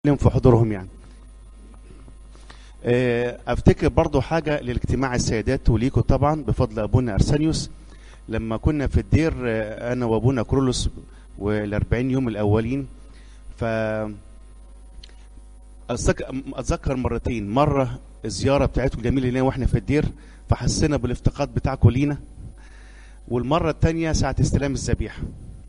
لهم في حضورهم يعني آه، افتكر برضو حاجة للاجتماع السيدات وليكم طبعا بفضل ابونا ارسانيوس لما كنا في الدير آه، انا وابونا كرولوس والاربعين يوم الاولين ف أتذك- اتذكر مرتين مرة الزيارة بتاعتكم جميلة لنا واحنا في الدير فحسينا بالافتقاد بتاعكم لينا والمرة التانية ساعة استلام الذبيحة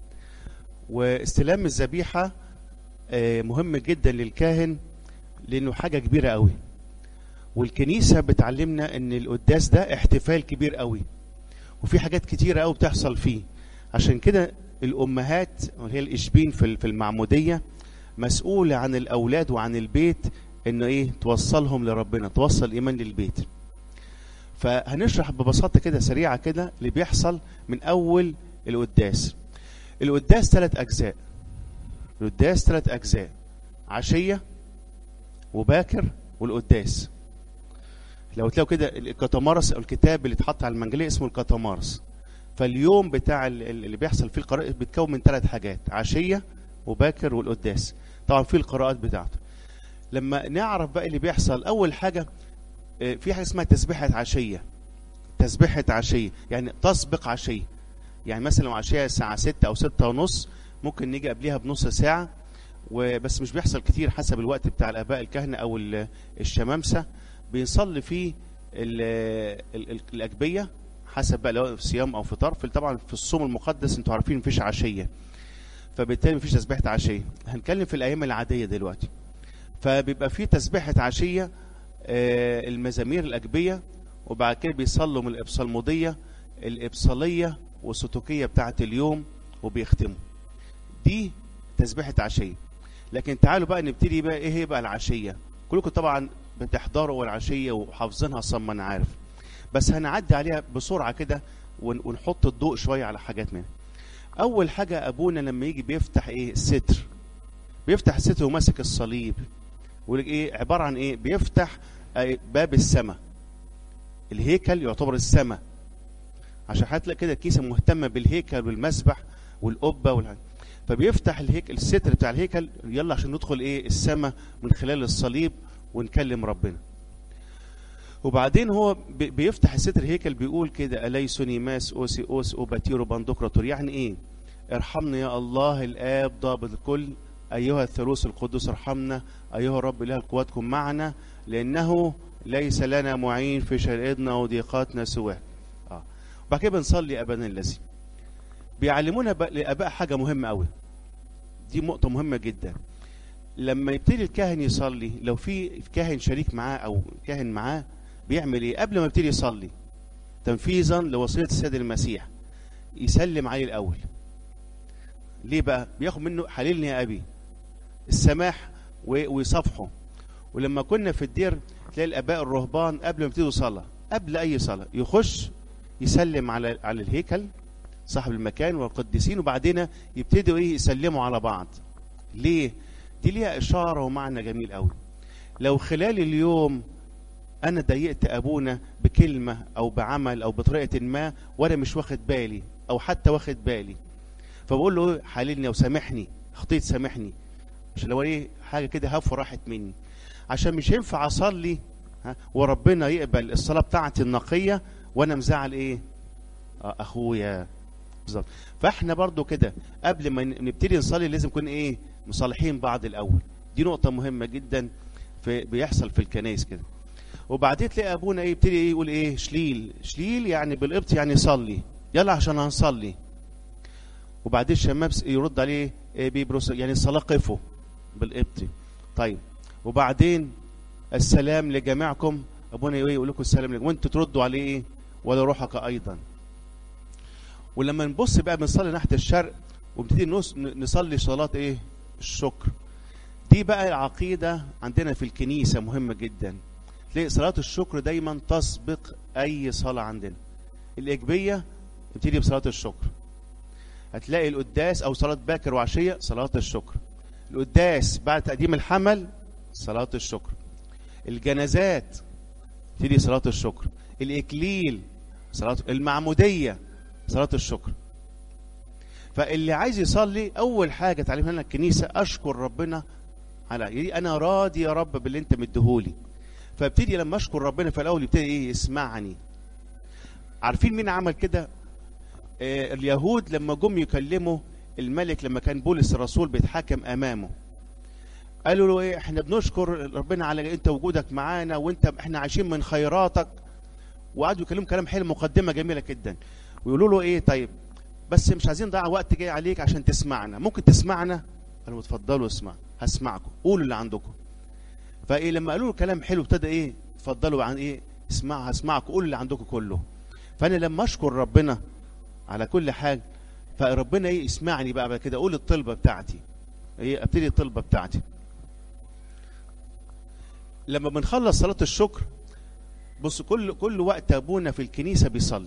واستلام الذبيحة آه، مهم جدا للكاهن لانه حاجه كبيره قوي والكنيسه بتعلمنا ان القداس ده احتفال كبير قوي وفي حاجات كتيره قوي بتحصل فيه عشان كده الامهات اللي هي الاشبين في ال- في المعموديه مسؤوله عن الاولاد وعن البيت انه ايه توصلهم لربنا توصل الايمان للبيت فهنشرح ببساطه كده سريعه كده اللي بيحصل من اول القداس القداس ثلاث اجزاء القداس ثلاث اجزاء عشيه وباكر والقداس لو تلاقوا كده الكتمارس او الكتاب اللي اتحط على المنجليه اسمه الكتمارس فاليوم بتاع ال- ال- اللي بيحصل فيه القراءة بيتكون من ثلاث حاجات عشيه وباكر والقداس طبعا في القراءات بتاعته لما نعرف بقى اللي بيحصل اول حاجه آه، في حاجه اسمها تسبيحه عشيه تسبيحه عشيه يعني تسبق عشيه يعني مثلا لو عشيه الساعه 6 او 6 ونص ممكن نيجي قبلها بنص ساعه وبس مش بيحصل كتير حسب الوقت بتاع الاباء الكهنه او ال- الشمامسه بنصلي فيه ال- ال- ال- الاجبيه حسب بقى لو صيام او فطار في طبعا في الصوم المقدس انتوا عارفين مفيش عشيه فبالتالي مفيش تسبيحه عشيه هنتكلم في الايام العاديه دلوقتي فبيبقى في تسبيحه عشيه آه، المزامير الاجبيه وبعد كده بيصلوا من الابصالموديه الابصاليه والسلوكيه بتاعه اليوم وبيختموا دي تسبيحه عشيه لكن تعالوا بقى نبتدي بقى ايه هي بقى العشيه كلكم طبعا بتحضروا العشيه وحافظينها صم انا عارف بس هنعدي عليها بسرعه كده ون- ونحط الضوء شويه على حاجات منها اول حاجه ابونا لما يجي بيفتح ايه الستر بيفتح الستر وماسك الصليب ويقول لك ايه عباره عن ايه بيفتح آه، باب السماء الهيكل يعتبر السماء عشان هتلاقي كده الكيسه مهتمه بالهيكل والمسبح والقبه والحاجة. فبيفتح الهيكل الستر بتاع الهيكل يلا عشان ندخل ايه السماء من خلال الصليب ونكلم ربنا وبعدين هو بي- بيفتح الستر الهيكل بيقول كده أليسني ماس أوسي أوس أوباتيرو بندقراتور يعني إيه؟ ارحمنا يا الله الآب ضابط الكل أيها الثالوث القدوس ارحمنا أيها الرب إله القوات كن معنا لأنه ليس لنا معين في شرائطنا وضيقاتنا سواه آه. وبعد كده بنصلي أبانا الذي بيعلمونا بقى لآباء حاجة مهمة أوي دي نقطة مهمة جدا لما يبتدي الكاهن يصلي لو في كاهن شريك معاه أو كاهن معاه بيعمل إيه قبل ما يبتدي يصلي تنفيذا لوصية السيد المسيح يسلم عليه الأول ليه بقى بياخد منه حللني يا أبي السماح و- ويصافحه ولما كنا في الدير تلاقي الآباء الرهبان قبل ما يبتدوا صلاة قبل أي صلاة يخش يسلم على على الهيكل صاحب المكان والقديسين وبعدين يبتدوا ايه يسلموا على بعض ليه دي ليها اشاره ومعنى جميل قوي لو خلال اليوم انا ضايقت ابونا بكلمه او بعمل او بطريقه ما وانا مش واخد بالي او حتى واخد بالي فبقول له إيه؟ حللني وسامحني خطيت سامحني عشان لو ايه حاجه كده هفوه راحت مني عشان مش ينفع اصلي ها وربنا يقبل الصلاه بتاعتي النقيه وانا مزعل ايه آه، اخويا بالظبط فاحنا برضو كده قبل ما ن- نبتدي نصلي لازم نكون ايه مصالحين بعض الاول دي نقطه مهمه جدا في بيحصل في الكنائس كده وبعدين تلاقي ابونا ايه يبتدي ايه يقول ايه شليل شليل يعني بالقبط يعني صلي يلا عشان هنصلي وبعدين الشمامس يرد عليه إيه بيبرس يعني الصلاه قفوا بالقبط طيب وبعدين السلام لجميعكم ابونا ايه يقول لكم السلام لكم وانتوا تردوا عليه ايه ولا روحك ايضا ولما نبص بقى بنصلي ناحيه الشرق ونبتدي نص- نصلي صلاه ايه الشكر دي بقى العقيده عندنا في الكنيسه مهمه جدا تلاقي صلاه الشكر دايما تسبق اي صلاه عندنا الاجبيه تبتدي بصلاه الشكر هتلاقي القداس او صلاه باكر وعشيه صلاه الشكر القداس بعد تقديم الحمل صلاه الشكر الجنازات تبتدي صلاه الشكر الاكليل صلاه المعموديه صلاه الشكر فاللي عايز يصلي اول حاجه تعلمها لنا الكنيسه اشكر ربنا على يعني انا راضي يا رب باللي انت مديهولي فابتدي لما اشكر ربنا في الاول يبتدي ايه يسمعني عارفين مين عمل كده آه اليهود لما جم يكلموا الملك لما كان بولس الرسول بيتحاكم امامه قالوا له ايه احنا بنشكر ربنا على انت وجودك معانا وانت احنا عايشين من خيراتك وقعدوا يكلموا كلام حلو مقدمه جميله جدا ويقولوا له ايه طيب بس مش عايزين نضيع وقت جاي عليك عشان تسمعنا ممكن تسمعنا قالوا اتفضلوا اسمع هسمعكم قولوا اللي عندكم فايه لما قالوا له كلام حلو ابتدى ايه اتفضلوا عن ايه اسمع هسمعكم قولوا اللي عندكم كله فانا لما اشكر ربنا على كل حاجه فربنا ايه يسمعني بقى بعد كده اقول الطلبه بتاعتي ايه ابتدي الطلبه بتاعتي لما بنخلص صلاه الشكر بص كل كل وقت ابونا في الكنيسه بيصلي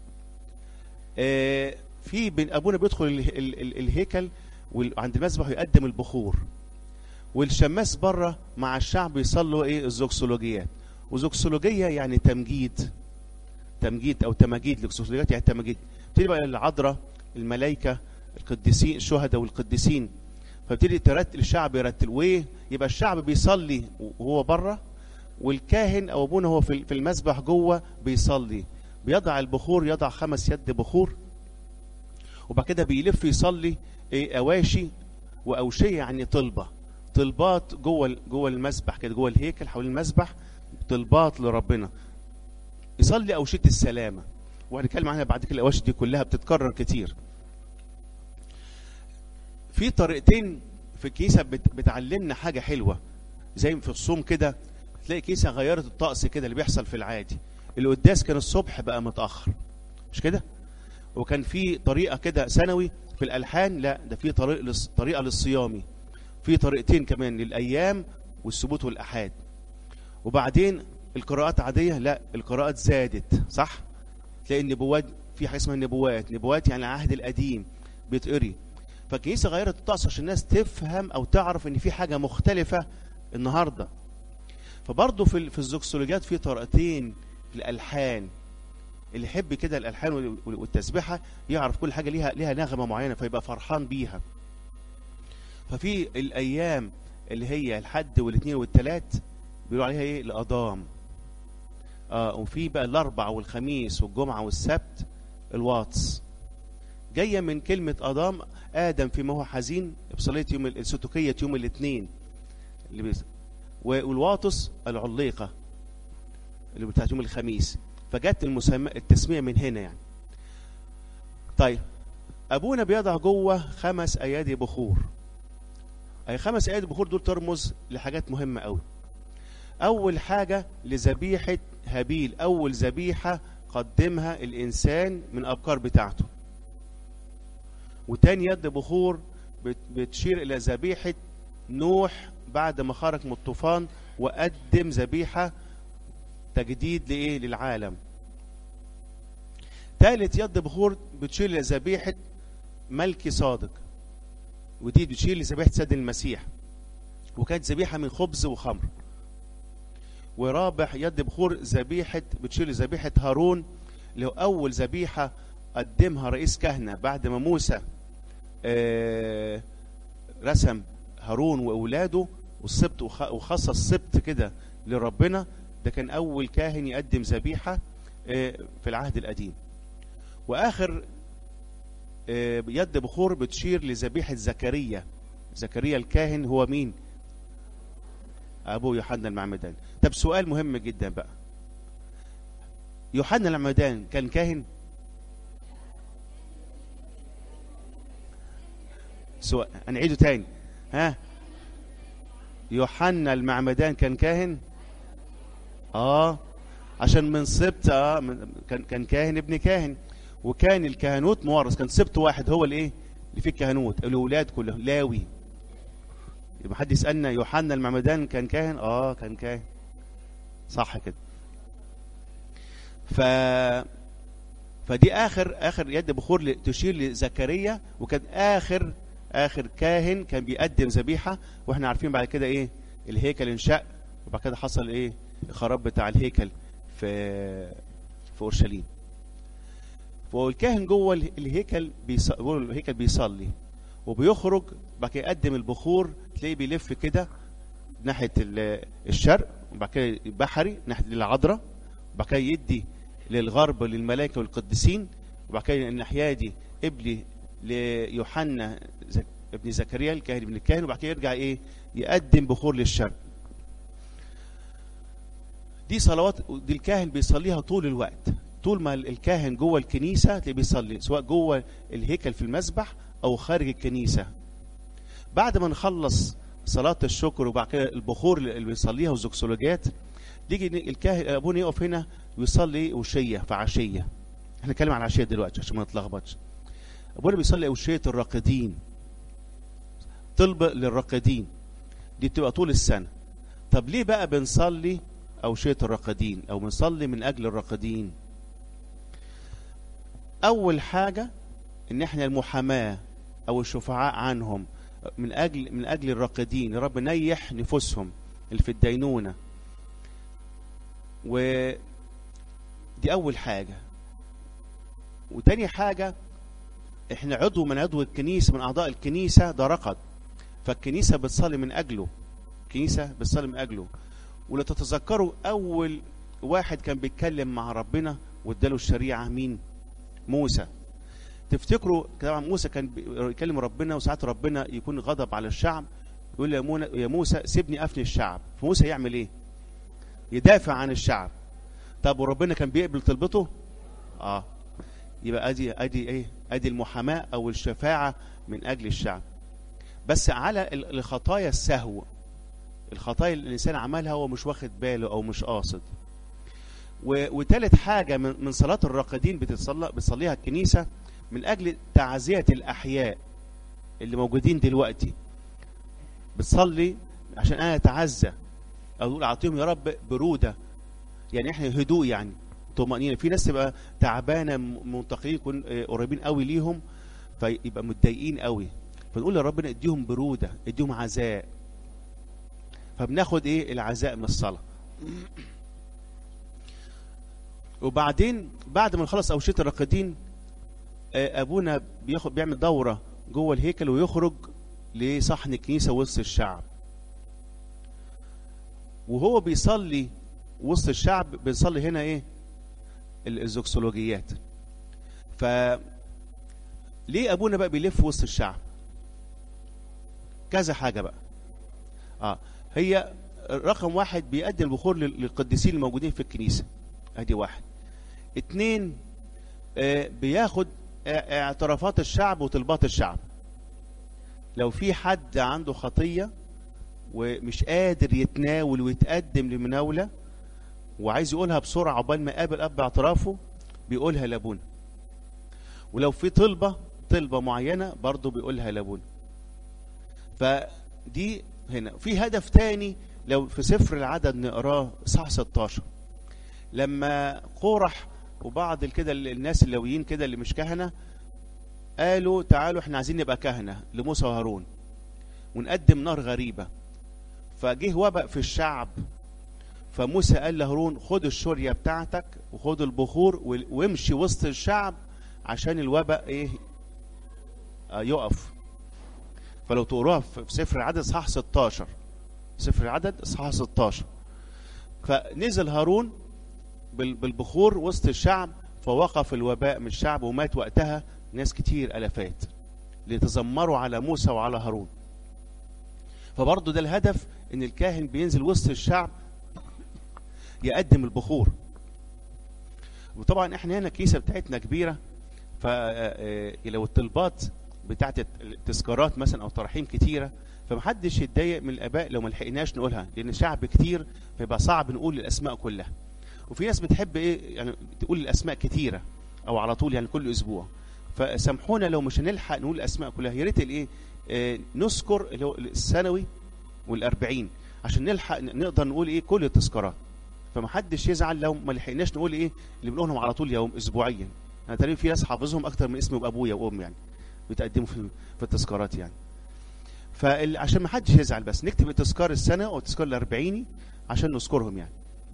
آه في بين ابونا بيدخل ال ال ال الهيكل وعند المسبح يقدم البخور والشماس بره مع الشعب يصلوا ايه الزوكسولوجيات وزوكسولوجيه يعني تمجيد تمجيد او تماجيد زوكسولوجيات يعني تماجيد تبتدي بقى العذراء الملائكه القديسين الشهداء والقديسين فابتدي ترتل الشعب يرتل وايه يبقى الشعب بيصلي وهو بره والكاهن او ابونا هو في المسبح جوه بيصلي بيضع البخور يضع خمس يد بخور وبعد كده بيلف يصلي ايه اواشي واوشيه يعني طلبه طلبات جوه جوه المسبح كده جوه الهيكل حول المسبح طلبات لربنا يصلي اوشيه السلامه وهنتكلم عنها بعد كده الاواشي دي كلها بتتكرر كتير في طريقتين في الكنيسه بتعلمنا حاجه حلوه زي في الصوم كده تلاقي كيسه غيرت الطقس كده اللي بيحصل في العادي القداس كان الصبح بقى متاخر مش كده وكان في طريقه كده سنوي في الالحان لا ده في طريق للص... طريقه للصيامي في طريقتين كمان للايام والسبوت والاحاد وبعدين القراءات عاديه لا القراءات زادت صح تلاقي النبوات في حاجه اسمها النبوات نبوات يعني العهد القديم بيتقري فالكنيسه غيرت الطقس عشان الناس تفهم او تعرف ان في حاجه مختلفه النهارده فبرضه في في الزوكسولوجيات في طريقتين في الالحان اللي يحب كده الالحان والتسبيحه يعرف كل حاجه ليها ليها نغمه معينه فيبقى فرحان بيها ففي الايام اللي هي الحد والاثنين والثلاث بيقولوا عليها ايه الاضام اه وفي بقى الاربع والخميس والجمعه والسبت الواتس جايه من كلمه اضام ادم فيما هو حزين بصلاه يوم السلوكيه يوم الاثنين اللي بيس... والواطس العليقه اللي بتاعت يوم الخميس فجت المسمى التسميه من هنا يعني طيب ابونا بيضع جوه خمس ايادي بخور اي خمس ايادي بخور دول ترمز لحاجات مهمه قوي اول حاجه لذبيحه هابيل اول ذبيحه قدمها الانسان من ابكار بتاعته وتاني يد بخور بتشير الى ذبيحه نوح بعد ما خرج من الطوفان وقدم ذبيحه تجديد لايه للعالم ثالث يد بخور بتشير لذبيحه ملكي صادق ودي بتشير لذبيحه سيد المسيح وكانت ذبيحه من خبز وخمر ورابع يد بخور ذبيحه بتشير لذبيحه هارون اللي هو اول ذبيحه قدمها رئيس كهنه بعد ما موسى آه رسم هارون واولاده والسبت وخصص السبت كده لربنا ده كان اول كاهن يقدم ذبيحه آه في العهد القديم واخر آه يد بخور بتشير لذبيحه زكريا زكريا الكاهن هو مين ابو يوحنا المعمدان طب سؤال مهم جدا بقى يوحنا المعمدان كان كاهن سؤال هنعيده تاني ها يوحنا المعمدان كان كاهن اه عشان من سبت اه من كان كان كاهن ابن كاهن وكان الكهنوت مورث كان سبت واحد هو الايه اللي فيه الكهنوت الاولاد كلهم لاوي يبقى حد يسالنا يوحنا المعمدان كان كاهن اه كان كاهن صح كده ف فدي اخر اخر يد بخور تشير لزكريا وكان اخر اخر كاهن كان بيقدم ذبيحه واحنا عارفين بعد كده ايه الهيكل انشق وبعد كده حصل ايه الخراب بتاع الهيكل في في اورشليم والكاهن جوه الهيكل بيص... جوه الهيكل بيصلي وبيخرج بعد كده يقدم البخور تلاقيه بيلف كده ناحيه ال- الشرق وبعد كده بحري ناحيه العذراء وبعد كده يدي للغرب للملائكه والقديسين وبعد كده الناحيه دي قبلي ليوحنا زك- ابن زكريا الكاهن ابن الكاهن وبعد كده يرجع ايه يقدم بخور للشرق دي صلوات دي الكاهن بيصليها طول الوقت طول ما الكاهن جوه الكنيسه تلاقيه بيصلي سواء جوه الهيكل في المسبح او خارج الكنيسه بعد ما نخلص صلاه الشكر وبعد كده البخور اللي بيصليها والزوكسولوجيات يجي الكاهن ابونا يقف هنا ويصلي وشيه في عشيه احنا نتكلم عن العشيه دلوقتي عشان ما نتلخبطش ابونا بيصلي اوشيه الراقدين طلب للراقدين دي بتبقى طول السنه طب ليه بقى بنصلي أوشية الراقدين أو بنصلي من أجل الراقدين أول حاجة إن إحنا المحاماة أو الشفعاء عنهم من أجل من أجل الراقدين يا رب نيح نفوسهم اللي في الدينونة ودي أول حاجة وتاني حاجة إحنا عضو من عضو الكنيسة من أعضاء الكنيسة ده رقد فالكنيسة بتصلي من أجله الكنيسة بتصلي من أجله ولو تتذكروا اول واحد كان بيتكلم مع ربنا واداله الشريعه مين موسى تفتكروا طبعا موسى كان بيكلم ربنا وساعات ربنا يكون غضب على الشعب يقول يا, مونا يا موسى سيبني افني الشعب فموسى يعمل ايه يدافع عن الشعب طب وربنا كان بيقبل طلبته اه يبقى ادي ادي ايه ادي المحاماه او الشفاعه من اجل الشعب بس على الخطايا السهو الخطايا اللي الانسان عملها هو مش واخد باله او مش قاصد وثالث حاجه من من صلاه الراقدين بتصلى بتصليها الكنيسه من اجل تعزيه الاحياء اللي موجودين دلوقتي بتصلي عشان انا اتعزى اقول اعطيهم يا رب بروده يعني احنا هدوء يعني طمانينه في ناس تبقى تعبانه منتقلين يكون قريبين قوي ليهم فيبقى متضايقين قوي فنقول يا ربنا اديهم بروده اديهم عزاء فبناخد ايه العزاء من الصلاه وبعدين بعد ما نخلص اوشيه الراقدين ابونا بياخد بيعمل دوره جوه الهيكل ويخرج لصحن الكنيسه وسط الشعب وهو بيصلي وسط الشعب بنصلي هنا ايه الزوكسولوجيات ف ليه ابونا بقى بيلف وسط الشعب كذا حاجه بقى اه هي رقم واحد بيقدم البخور للقديسين الموجودين في الكنيسة ادي واحد اتنين آه بياخد اعترافات الشعب وطلبات الشعب لو في حد عنده خطية ومش قادر يتناول ويتقدم لمناولة وعايز يقولها بسرعة عقبال ما يقابل أب اعترافه بيقولها لابونا ولو في طلبة طلبة معينة برضه بيقولها لابونا فدي هنا في هدف تاني لو في سفر العدد نقراه صح 16 لما قورح وبعض كده الناس اللويين كده اللي مش كهنه قالوا تعالوا احنا عايزين نبقى كهنه لموسى وهارون ونقدم نار غريبه فجه وباء في الشعب فموسى قال لهارون خد الشوريه بتاعتك وخد البخور وامشي وسط الشعب عشان الوباء ايه آه يقف فلو تقروها في سفر العدد صح 16 سفر العدد صح 16 فنزل هارون بالبخور وسط الشعب فوقف الوباء من الشعب ومات وقتها ناس كتير الافات ليتذمروا على موسى وعلى هارون فبرضه ده الهدف ان الكاهن بينزل وسط الشعب يقدم البخور وطبعا احنا هنا الكيسه بتاعتنا كبيره فلو الطلبات بتاعت التذكارات مثلا او تراحيم كتيره فمحدش يتضايق من الاباء لو ما لحقناش نقولها لان شعب كتير فيبقى صعب نقول الاسماء كلها وفي ناس بتحب ايه يعني تقول الاسماء كتيره او على طول يعني كل اسبوع فسامحونا لو مش هنلحق نقول الاسماء كلها يا ريت الايه آه نذكر اللي هو السنوي والأربعين عشان نلحق نقدر نقول ايه كل التذكارات فمحدش يزعل لو ما لحقناش نقول ايه اللي بنقولهم على طول يوم اسبوعيا انا تقريبا في ناس حافظهم اكتر من اسم ابويا وامي يعني بيتقدموا في في التذكارات يعني فعشان ما حدش يزعل بس نكتب التذكار السنه او التذكار الاربعيني عشان نذكرهم يعني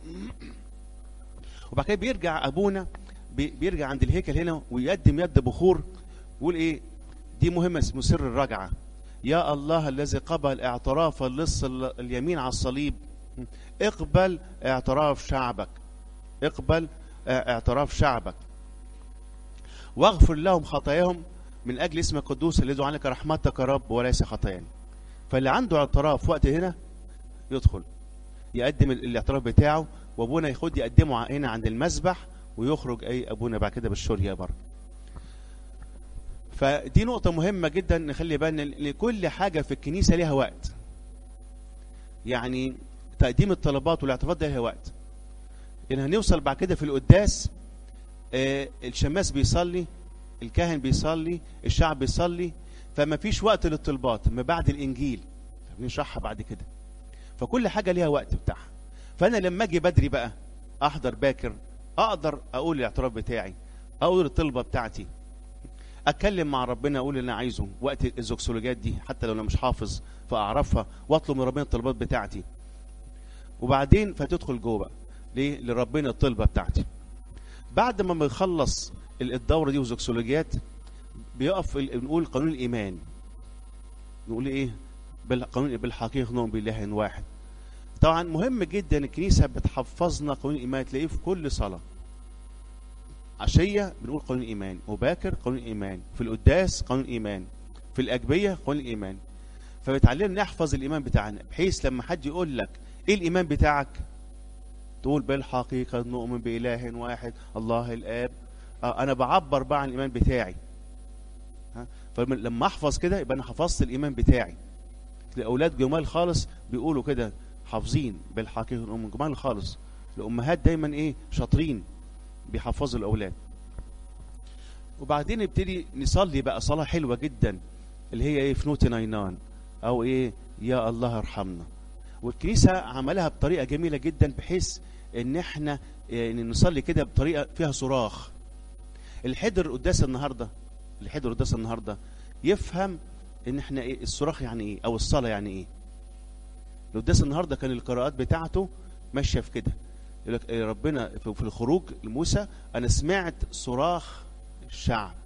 وبعد كده بيرجع ابونا بيرجع عند الهيكل هنا ويقدم يد بخور ويقول ايه دي مهمه اسمه سر الرجعه يا الله الذي قبل اعتراف اللص ال- اليمين على الصليب اقبل اعتراف شعبك اقبل اه، اعتراف شعبك واغفر لهم خطاياهم من اجل اسم القدوس الذي يدعو عنك رحمتك يا رب وليس خطايانا فاللي عنده اعتراف وقت هنا يدخل يقدم ال- الاعتراف بتاعه وابونا ياخد يقدمه ع- هنا عند المسبح ويخرج اي ابونا بعد كده بالشوريه بره فدي نقطة مهمة جدا نخلي بالنا ان كل حاجة في الكنيسة ليها وقت يعني تقديم الطلبات والاعترافات ده ليها وقت يعني هنوصل بعد كده في القداس آه، الشماس بيصلي الكاهن بيصلي الشعب بيصلي فما فيش وقت للطلبات ما بعد الانجيل بنشرحها بعد كده فكل حاجه ليها وقت بتاعها فانا لما اجي بدري بقى احضر باكر اقدر اقول الاعتراف بتاعي اقول الطلبه بتاعتي اتكلم مع ربنا اقول اللي انا عايزه وقت الزوكسولوجيات دي حتى لو انا مش حافظ فاعرفها واطلب من ربنا الطلبات بتاعتي وبعدين فتدخل جوه بقى ليه لربنا الطلبه بتاعتي بعد ما بنخلص ال- الدوره دي وزوكسولوجيات بيقف ال- بنقول قانون الايمان نقول ايه بالقانون بالحقيقه نؤمن باله واحد طبعا مهم جدا الكنيسه بتحفظنا قانون الايمان تلاقيه في كل صلاه عشيه بنقول قانون الايمان وباكر قانون الايمان في القداس قانون الايمان في الاجبيه قانون الايمان فبتعلمنا نحفظ الايمان بتاعنا بحيث لما حد يقول لك ايه الايمان بتاعك تقول بالحقيقه نؤمن باله واحد الله الاب آه انا بعبر بقى عن الايمان بتاعي ها فلما احفظ كده يبقى انا حفظت الايمان بتاعي الاولاد جمال خالص بيقولوا كده حافظين بالحقيقه نؤمن جمال خالص الامهات دايما ايه شاطرين بيحفظوا الاولاد وبعدين نبتدي نصلي بقى صلاه حلوه جدا اللي هي ايه في نوت ناينان او ايه يا الله ارحمنا والكنيسه عملها بطريقه جميله جدا بحيث ان احنا يعني نصلي كده بطريقه فيها صراخ الحضر قداس النهارده الحضر قداس النهارده يفهم ان احنا ايه الصراخ يعني ايه او الصلاه يعني ايه القداس النهارده كان القراءات بتاعته ماشيه في كده يقول لك إيه ربنا في في الخروج لموسى انا سمعت صراخ الشعب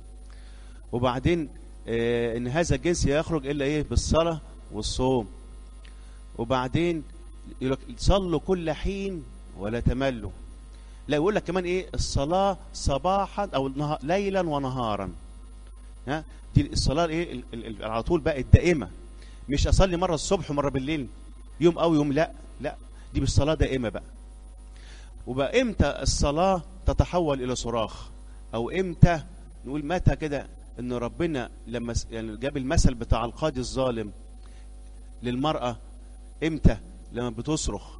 وبعدين آه ان هذا الجنس يخرج الا ايه بالصلاه والصوم وبعدين يقول لك صلوا كل حين ولا تملوا لا يقول لك كمان ايه الصلاه صباحا او النهار ليلا ونهارا ها دي الصلاه ايه ال- ال- ال- على طول بقى الدائمه مش اصلي مره الصبح ومره بالليل يوم او يوم لا لا دي مش صلاه دائمه بقى وبقى امتى الصلاه تتحول الى صراخ او امتى نقول متى كده ان ربنا لما س- يعني جاب المثل بتاع القاضي الظالم للمراه امتى لما بتصرخ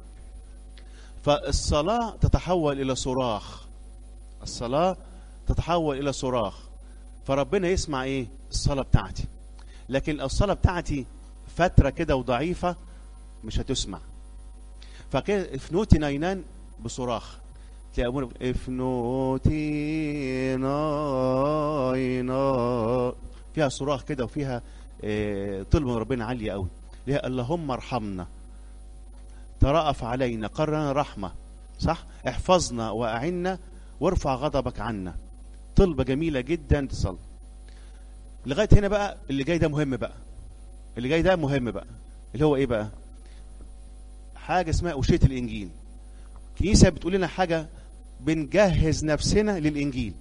فالصلاه تتحول الى صراخ الصلاه تتحول الى صراخ فربنا يسمع ايه الصلاه بتاعتي لكن لو الصلاه بتاعتي فتره كده وضعيفه مش هتسمع فكده افنوتي ناينان بصراخ تلاقي ابونا بيقول افنوتي ناينا فيها صراخ كده وفيها آه، طلب من ربنا عاليه قوي ليها اللهم ارحمنا ترأف علينا قرنا رحمه صح احفظنا واعنا وارفع غضبك عنا طلبه جميله جدا تصلي لغايه هنا بقى اللي جاي ده مهم بقى اللي جاي ده مهم بقى اللي هو ايه بقى حاجه اسمها أشية الانجيل الكنيسه بتقول لنا حاجه بنجهز نفسنا للانجيل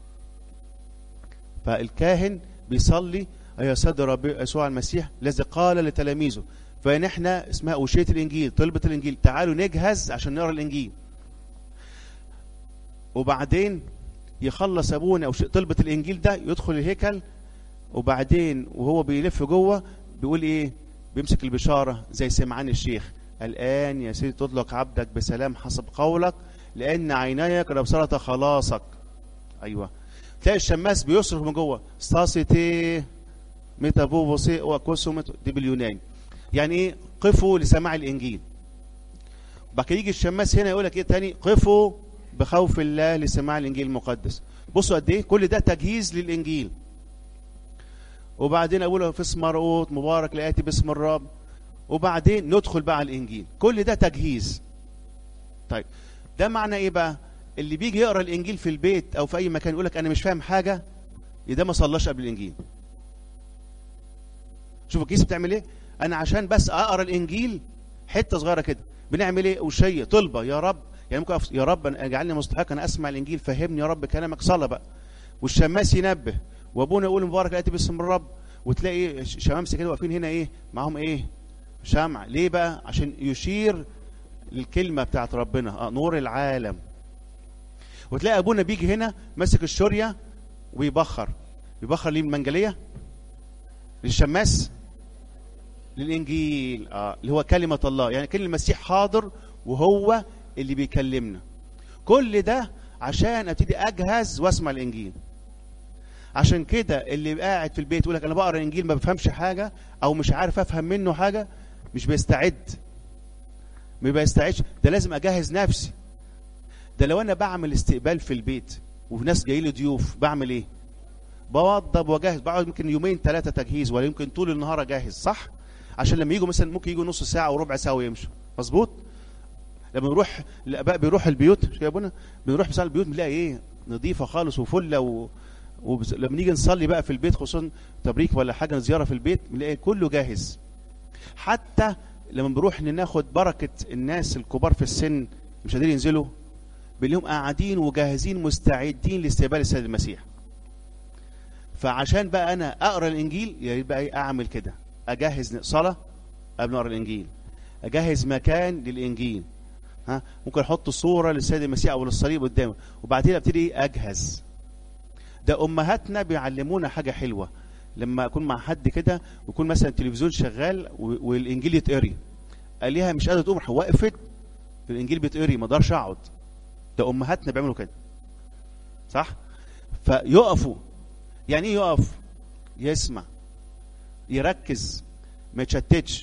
فالكاهن بيصلي يا سيد رب يسوع المسيح الذي قال لتلاميذه فنحن اسمها أشية الانجيل طلبة الانجيل تعالوا نجهز عشان نقرا الانجيل وبعدين يخلص ابونا أوش- طلبة الانجيل ده يدخل الهيكل وبعدين وهو بيلف جوه بيقول ايه بيمسك البشاره زي سمعان الشيخ الان يا سيدي تطلق عبدك بسلام حسب قولك لان عيناي قد ابصرت خلاصك ايوه تلاقي الشماس بيصرخ من جوه ستاسيتي ميتافوفوسي وكوسو دي باليوناني يعني ايه قفوا لسماع الانجيل بعد كده يجي الشماس هنا يقول لك ايه تاني قفوا بخوف الله لسماع الانجيل المقدس بصوا قد ايه كل ده تجهيز للانجيل وبعدين اقول في اسم مرقوت مبارك لاتي باسم الرب وبعدين ندخل بقى على الانجيل كل ده تجهيز طيب ده معنى ايه بقى اللي بيجي يقرا الانجيل في البيت او في اي مكان يقول لك انا مش فاهم حاجه ده ما صلاش قبل الانجيل شوف الكنيسه بتعمل ايه انا عشان بس اقرا الانجيل حته صغيره كده بنعمل ايه وشيه طلبه يا رب يعني ممكن أفس... يا رب أنا اجعلني مستحق انا اسمع الانجيل فهمني يا رب كلامك صلاه بقى والشماس ينبه وابونا يقول مبارك الاتي باسم الرب وتلاقي شمامسه كده واقفين هنا ايه معاهم ايه شمع ليه بقى عشان يشير للكلمه بتاعت ربنا آه نور العالم وتلاقي ابونا بيجي هنا ماسك الشوريه ويبخر يبخر ليه المنجليه للشماس للانجيل اه اللي هو كلمه الله يعني كلمه المسيح حاضر وهو اللي بيكلمنا كل ده عشان ابتدي اجهز واسمع الانجيل عشان كده اللي قاعد في البيت يقول لك انا بقرا الانجيل ما بفهمش حاجه او مش عارف افهم منه حاجه مش بيستعد ما بيستعدش ده لازم اجهز نفسي ده لو انا بعمل استقبال في البيت وفي ناس جاي لي ضيوف بعمل ايه بوضب واجهز بقعد يمكن يومين ثلاثه تجهيز ولا يمكن طول النهار اجهز صح عشان لما يجوا مثلا ممكن يجوا نص ساعه وربع ساعه ويمشوا مظبوط لما نروح الاباء بيروح البيوت مش يا ابونا بنروح مثلا البيوت بنلاقي ايه نظيفه خالص وفله و... ولما نيجي نصلي بقى في البيت خصوصا تبريك ولا حاجه زياره في البيت بنلاقي كله جاهز حتى لما بنروح ناخد بركه الناس الكبار في السن مش قادرين ينزلوا بنلاقيهم قاعدين وجاهزين مستعدين لاستقبال السيد المسيح فعشان بقى انا اقرا الانجيل يبقى ايه اعمل كده اجهز صلاه قبل ما اقرا الانجيل اجهز مكان للانجيل ها ممكن احط صوره للسيد المسيح او للصليب قدامي وبعدين ابتدي اجهز ده امهاتنا بيعلمونا حاجه حلوه لما اكون مع حد كده ويكون مثلا التلفزيون شغال والانجيل يتقري قال ليها مش قادره تقوم وقفت الانجيل بيتقري ما اقدرش اقعد ده امهاتنا بيعملوا كده صح فيقفوا يعني ايه يقف يسمع يركز ما يتشتتش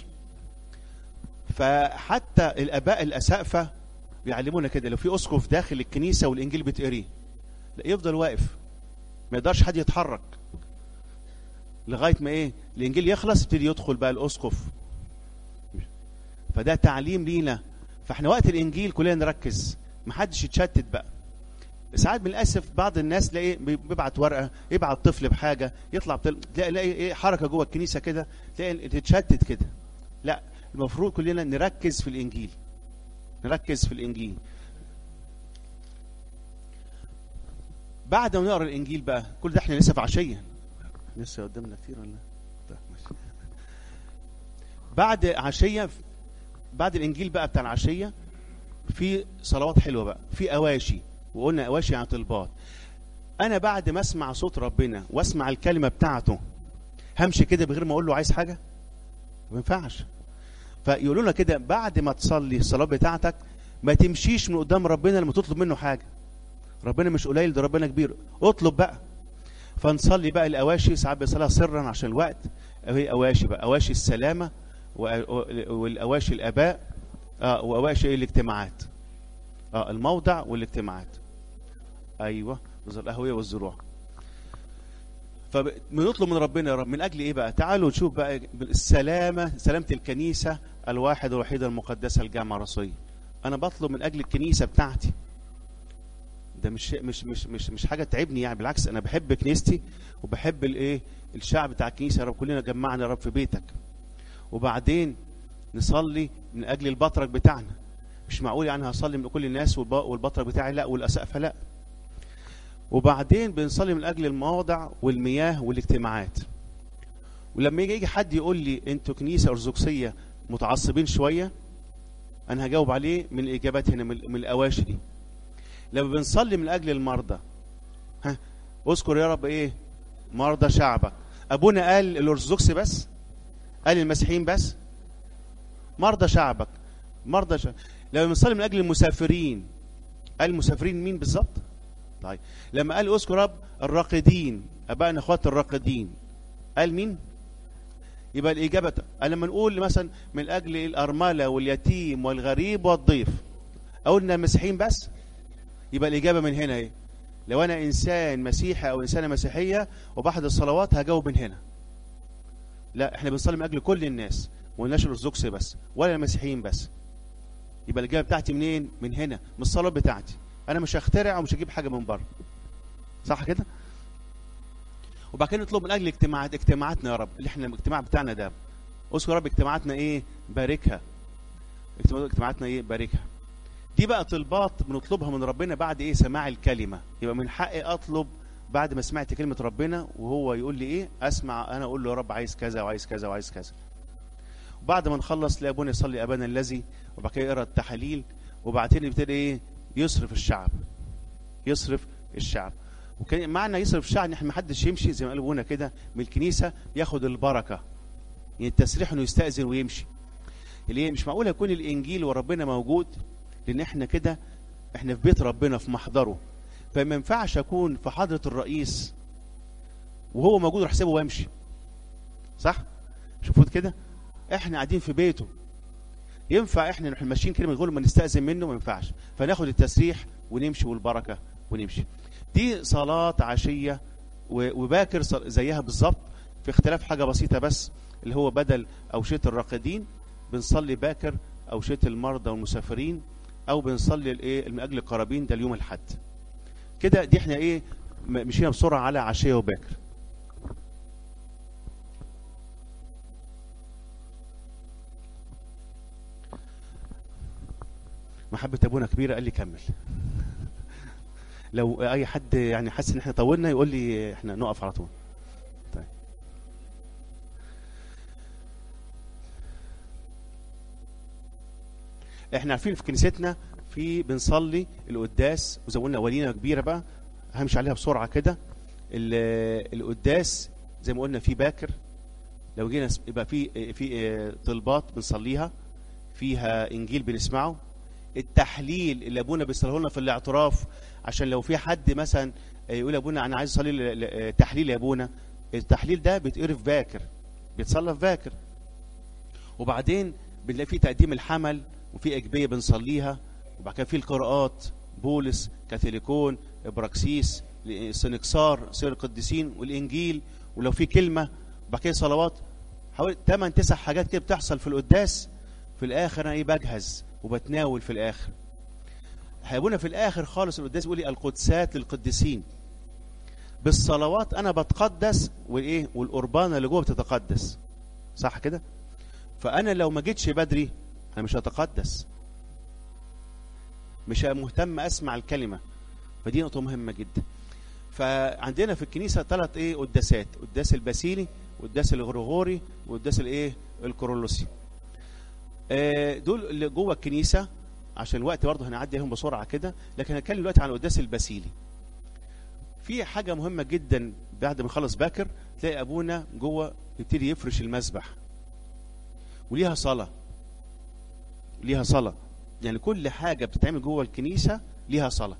فحتى الاباء الاسقفه بيعلمونا كده لو في اسقف داخل الكنيسه والانجيل بيتقري لا يفضل واقف ما يقدرش حد يتحرك لغايه ما ايه الانجيل يخلص يبتدي يدخل بقى الاسقف فده تعليم لينا فاحنا وقت الانجيل كلنا نركز ما حدش يتشتت بقى ساعات من الاسف بعض الناس تلاقي بيبعت ورقه يبعت طفل بحاجه يطلع بتل... تلاقي تلاقي ايه حركه جوه الكنيسه كده تلاقي تتشتت كده لا المفروض كلنا نركز في الانجيل نركز في الانجيل بعد ما نقرا الانجيل بقى كل ده احنا لسه في عشيه لسه قدامنا كتير ولا طيب ماشي بعد عشيه بعد الانجيل بقى بتاع العشيه في صلوات حلوه بقى في اواشي وقلنا اواشي يعني طلبات انا بعد ما اسمع صوت ربنا واسمع الكلمه بتاعته همشي كده بغير ما اقول له عايز حاجه ما ينفعش فيقولوا لنا كده بعد ما تصلي الصلاه بتاعتك ما تمشيش من قدام ربنا لما تطلب منه حاجه ربنا مش قليل ده ربنا كبير اطلب بقى فنصلي بقى الاواشي ساعات بنصليها سرا عشان الوقت هي اواشي بقى اواشي السلامه والاواشي الاباء اه واواشي الاجتماعات اه الموضع والاجتماعات ايوه القهويه والزروع فبنطلب من ربنا يا رب من اجل ايه بقى تعالوا نشوف بقى السلامه سلامه الكنيسه الواحد الوحيده المقدسه الجامعه الرسوليه انا بطلب من اجل الكنيسه بتاعتي ده مش مش مش مش مش حاجه تعبني يعني بالعكس انا بحب كنيستي وبحب الايه الشعب بتاع الكنيسه يا رب كلنا جمعنا يا رب في بيتك وبعدين نصلي من اجل البطرك بتاعنا مش معقول يعني هصلي من كل الناس والبطرك بتاعي لا والاسقفه لا وبعدين بنصلي من اجل المواضع والمياه والاجتماعات ولما يجي يجي حد يقول لي انتوا كنيسه ارثوذكسيه متعصبين شويه انا هجاوب عليه من الاجابات هنا من الاواشي دي لما بنصلي من اجل المرضى ها اذكر يا رب ايه مرضى شعبك ابونا قال الارثوذكس بس قال المسيحيين بس مرضى شعبك مرضى شعبك. لما بنصلي من اجل المسافرين قال المسافرين مين بالظبط طيب لما قال اذكر رب الراقدين ابائنا اخوات الراقدين قال مين يبقى الاجابه لما نقول مثلا من اجل الارمله واليتيم والغريب والضيف قلنا المسيحيين بس يبقى الاجابه من هنا ايه لو انا انسان مسيحي او انسانه مسيحيه وبحد الصلوات هجاوب من هنا لا احنا بنصلي من اجل كل الناس وقلناش الارثوذكس بس ولا المسيحيين بس يبقى الاجابه بتاعتي منين من هنا من الصلاه بتاعتي انا مش هخترع ومش هجيب حاجه من بره صح كده وبعد كده نطلب من اجل اجتماعات اجتماعاتنا يا رب اللي احنا الاجتماع بتاعنا ده اذكر يا رب اجتماعاتنا ايه باركها اجتماع- اجتماعاتنا ايه باركها دي بقى طلبات بنطلبها من ربنا بعد ايه سماع الكلمه يبقى من حقي اطلب بعد ما سمعت كلمه ربنا وهو يقول لي ايه اسمع انا اقول له يا رب عايز كذا وعايز كذا وعايز كذا وبعد ما نخلص تلاقي ابونا يصلي ابانا الذي وبعد كده يقرا التحاليل وبعدين يبتدي ايه يصرف الشعب يصرف الشعب وكان معنى يصرف الشعب ان احنا ما حدش يمشي زي ما قال ابونا كده من الكنيسه ياخد البركه يعني التسريح انه يستاذن ويمشي ليه مش معقول يكون الانجيل وربنا موجود لان احنا كده احنا في بيت ربنا في محضره فما ينفعش اكون في حضره الرئيس وهو موجود راح اسيبه وامشي صح شوفوا كده احنا قاعدين في بيته ينفع احنا نروح ماشيين كده من غير ما نستأذن منه ما ينفعش فناخد التسريح ونمشي والبركه ونمشي دي صلاة عشية و- وباكر صل- زيها بالظبط في اختلاف حاجة بسيطة بس اللي هو بدل أوشية الراقدين بنصلي باكر أوشية المرضى والمسافرين أو بنصلي الإيه من أجل القرابين ده اليوم الحد كده دي احنا إيه م- مشينا بسرعة على عشية وباكر محبة أبونا كبيرة قال لي كمل لو اي حد يعني حاسس ان احنا طولنا يقول لي احنا نقف على طول طيب احنا عارفين في كنيستنا في بنصلي القداس وزي ما قلنا ولينا كبيره بقى همشي عليها بسرعه كده ال- القداس زي ما قلنا في باكر لو جينا س- يبقى في في اه، طلبات بنصليها فيها انجيل بنسمعه التحليل اللي ابونا بيصليه لنا في الاعتراف عشان لو في حد مثلا يقول يا ابونا انا عايز اصلي ل- ل- تحليل يا ابونا التحليل ده بيتقري في باكر بيتصلى في باكر وبعدين بنلاقي في تقديم الحمل وفي اجبيه بنصليها وبعد كده في القراءات بولس كاثوليكون ابراكسيس سنكسار سير القديسين والانجيل ولو في كلمه وبعد كده صلوات حوالي 8 9 حاجات كده بتحصل في القداس في الاخر انا ايه بجهز وبتناول في الاخر هيبونا في الاخر خالص القداس يقول لي القدسات للقديسين بالصلوات انا بتقدس والايه والقربانه اللي جوه بتتقدس صح كده فانا لو ما جيتش بدري انا مش هتقدس مش مهتم اسمع الكلمه فدي نقطه مهمه جدا فعندنا في الكنيسه ثلاث ايه قداسات قداس الباسيلي والقداس الغرغوري والقداس الايه الكورولوسي آه، دول اللي جوه الكنيسه عشان الوقت برضه هنعدي عليهم بسرعه كده لكن هنتكلم دلوقتي عن القداس الباسيلي في حاجه مهمه جدا بعد ما يخلص باكر تلاقي ابونا جوه يبتدي يفرش المسبح وليها صلاه ليها صلاه يعني كل حاجه بتتعمل جوه الكنيسه ليها صلاه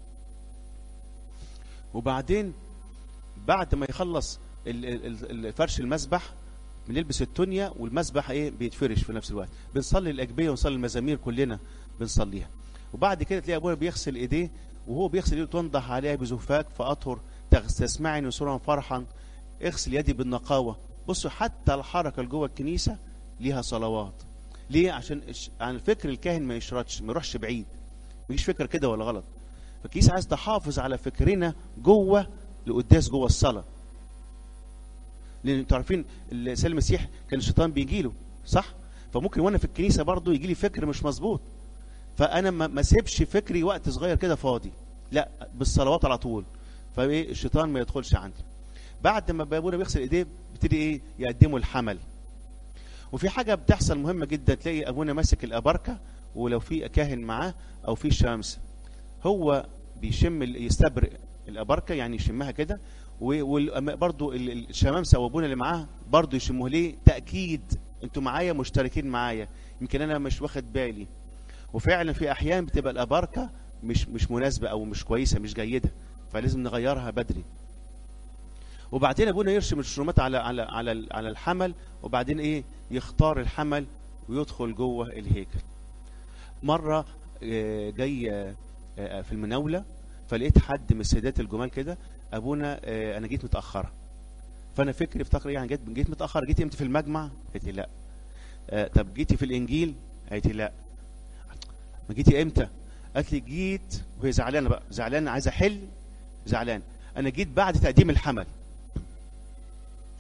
وبعدين بعد ما يخلص ال- ال- ال- فرش المسبح بنلبس التونيا والمسبح ايه بيتفرش في نفس الوقت بنصلي الاجبيه ونصلي المزامير كلنا بنصليها وبعد كده تلاقي ابونا بيغسل ايديه وهو بيغسل ايده تنضح عليها بزفاك فاطهر تغ- تسمعني سرا فرحا اغسل يدي بالنقاوه بصوا حتى الحركه اللي جوه الكنيسه ليها صلوات ليه عشان الش- عن فكر الكاهن ما يشردش ما يروحش بعيد ما يجيش فكر كده ولا غلط فالكنيسه عايز تحافظ على فكرنا جوه لقداس جوه الصلاه لان انتوا عارفين السيد المسيح كان الشيطان بيجي له صح فممكن وانا في الكنيسه برضه يجي لي فكر مش مظبوط فانا ما ما اسيبش فكري وقت صغير كده فاضي لا بالصلوات على طول فايه الشيطان ما يدخلش عندي بعد ما ابونا بيغسل ايديه بيبتدي ايه يقدموا الحمل وفي حاجه بتحصل مهمه جدا تلاقي ابونا ماسك الابركه ولو في كاهن معاه او في شمس هو بيشم ال- يستبرق الابركه يعني يشمها كده وبرضه الشمامسه وابونا اللي معاه برضه يشموه ليه تاكيد انتوا معايا مشتركين معايا يمكن انا مش واخد بالي وفعلا في احيان بتبقى الاباركه مش مش مناسبه او مش كويسه مش جيده فلازم نغيرها بدري وبعدين ابونا يرشم الشرومات على على على على الحمل وبعدين ايه يختار الحمل ويدخل جوه الهيكل مره آه، جاي آه، آه، في المناوله فلقيت حد من السيدات الجمال كده ابونا آه، انا جيت متاخره فانا فكري افتكر يعني جيت جيت متاخر جيت امتى في المجمع قالت لي لا آه، طب جيتي في الانجيل قالت لي لا ما جيتي امتى قالت لي جيت وهي زعلانه بقى زعلانه عايزه احل زعلان انا جيت بعد تقديم الحمل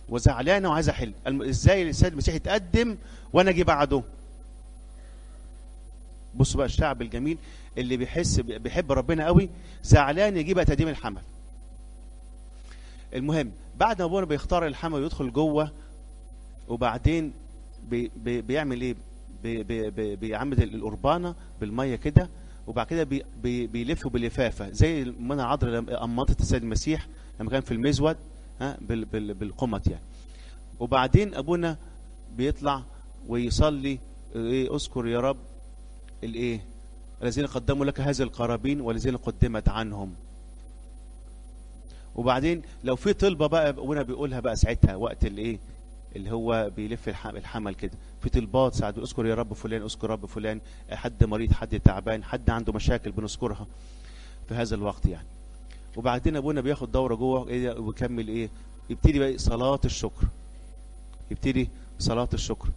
وزعلانه وعايز احل الم- ازاي السيد المسيح يتقدم وانا اجي بعده بصوا بقى الشعب الجميل اللي بيحس بيحب ربنا قوي زعلان يجيب بقى تقديم الحمل المهم بعد ما ابونا بيختار الحمل ويدخل جوه وبعدين بي بي بيعمل ايه بي بي بي بيعمد القربانه بالميه كده وبعد كده بي بي بيلف بلفافه زي المنى عذراء لما امطت السيد المسيح لما كان في المزود ها بال بال بالقمط يعني وبعدين ابونا بيطلع ويصلي ايه اذكر يا رب الايه الذين قدموا لك هذه القرابين والذين قدمت عنهم وبعدين لو في طلبه بقى ابونا بيقولها بقى ساعتها وقت الايه اللي هو بيلف الح- الحمل كده في طلبات ساعات بيقول اذكر يا رب فلان اذكر رب فلان حد مريض حد تعبان حد عنده مشاكل بنذكرها في هذا الوقت يعني وبعدين ابونا بياخد دوره جوه ايه ده ويكمل ايه يبتدي بقى صلاه الشكر يبتدي صلاه الشكر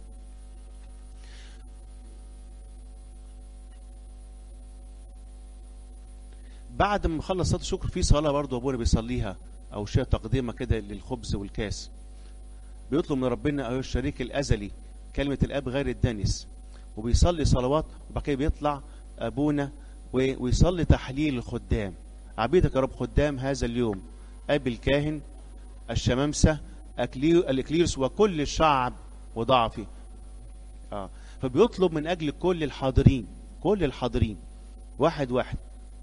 بعد ما خلص صلاه الشكر في صلاه برضه ابونا بيصليها او شيء تقديمه كده للخبز والكاس بيطلب من ربنا ايها الشريك الازلي كلمه الاب غير الدنس وبيصلي صلوات وبعد كده بيطلع ابونا و- ويصلي تحليل الخدام عبيدك يا رب خدام هذا اليوم اب الكاهن الشمامسه أكلي- الاكليرس وكل الشعب وضعفي اه فبيطلب من اجل كل الحاضرين كل الحاضرين واحد واحد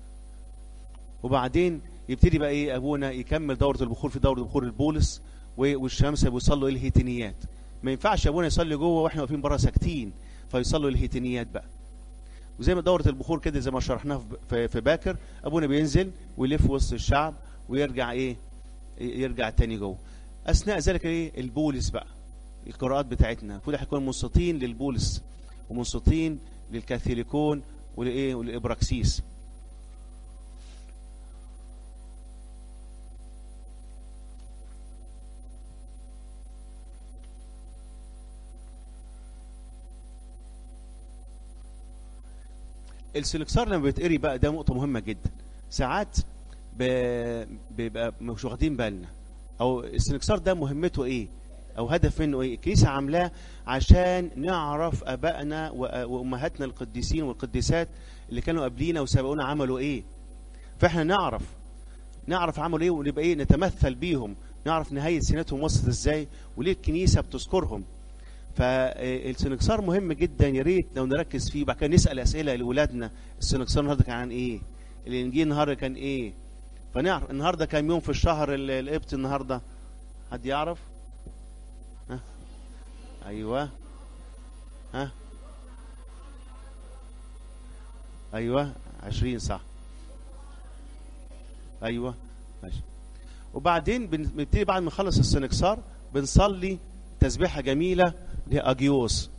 وبعدين يبتدي بقى ايه ابونا يكمل دوره البخور في دوره بخور البولس و- والشمس بيصلوا الهيتينيات ما ينفعش ابونا يصلي جوه واحنا واقفين بره ساكتين فيصلوا الهيتينيات بقى وزي ما دوره البخور كده زي ما شرحناها في- في في باكر ابونا بينزل ويلف وسط الشعب ويرجع ايه ي- يرجع تاني جوه اثناء ذلك ايه البولس بقى القراءات بتاعتنا المفروض هيكون منصتين للبولس ومنصتين للكاثوليكون ولايه والابراكسيس السلكسار لما بيتقري بقى ده نقطة مهمة جدا ساعات ب- بيبقى مش واخدين بالنا او السلكسار ده مهمته ايه او هدف منه ايه الكنيسة عاملاه عشان نعرف ابائنا وأ- وامهاتنا القديسين والقديسات اللي كانوا قبلينا وسبقونا عملوا ايه فاحنا نعرف نعرف عملوا ايه ونبقى ايه نتمثل بيهم نعرف نهاية سنتهم وصلت ازاي وليه الكنيسة بتذكرهم فالسنكسار مهم جدا يا ريت لو نركز فيه بعد كده نسال اسئله لاولادنا السنكسار النهارده كان عن ايه؟ الانجيل النهارده كان ايه؟ فنعرف النهارده كام يوم في الشهر ال- القبط النهارده؟ حد يعرف؟ ها؟ ايوه ها؟ ايوه 20 صح ايوه ماشي وبعدين بن- بنبتدي بعد ما نخلص السنكسار بنصلي تسبيحه جميله لاجيوس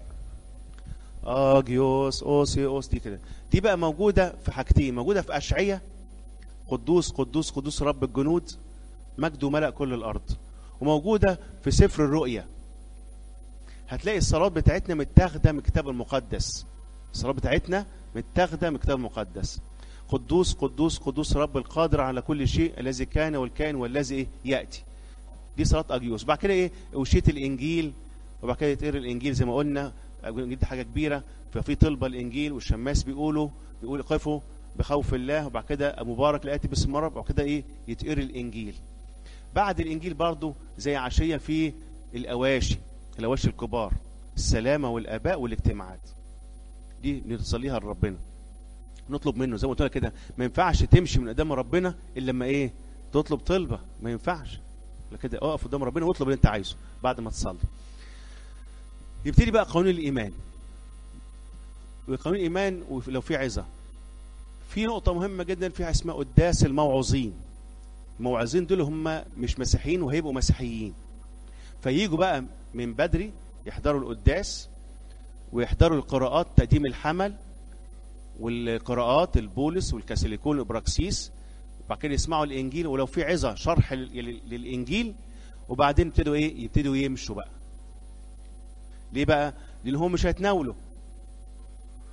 اجيوس اوسي اوس دي كده دي بقى موجوده في حاجتين موجوده في اشعياء قدوس قدوس قدوس رب الجنود مجده ملأ كل الارض وموجوده في سفر الرؤيا هتلاقي الصلاه بتاعتنا متاخده من الكتاب المقدس الصلاه بتاعتنا متاخده من الكتاب المقدس قدوس قدوس قدوس رب القادر على كل شيء الذي كان والكائن والذي إيه؟ ياتي دي صلاه اجيوس بعد كده ايه وشيت الانجيل وبعد كده يتقرا الانجيل زي ما قلنا الانجيل دي حاجه كبيره ففي طلبه الانجيل والشماس بيقولوا بيقول قفوا بخوف الله وبعد كده مبارك لاتي باسم الرب وبعد كده ايه يتقرا الانجيل بعد الانجيل برضو زي عشيه في الاواشي الاواشي الكبار السلامه والاباء والاجتماعات دي نصليها لربنا نطلب منه زي ما قلت لك كده ما ينفعش تمشي من قدام ربنا الا لما ايه تطلب طلبه ما ينفعش لا كده اقف قدام ربنا واطلب اللي انت عايزه بعد ما تصلي يبتدي بقى قانون الايمان وقانون الايمان ولو في عظه في نقطه مهمه جدا فيها اسمها قداس الموعظين الموعظين دول هم مش مسيحيين وهيبقوا مسيحيين فييجوا بقى من بدري يحضروا القداس ويحضروا القراءات تقديم الحمل والقراءات البولس والكاثوليكون والابراكسيس وبعد كده يسمعوا الانجيل ولو في عظه شرح لل- للانجيل وبعدين يبتدوا ايه يبتدوا يمشوا بقى ليه بقى لان هم مش هيتناولوا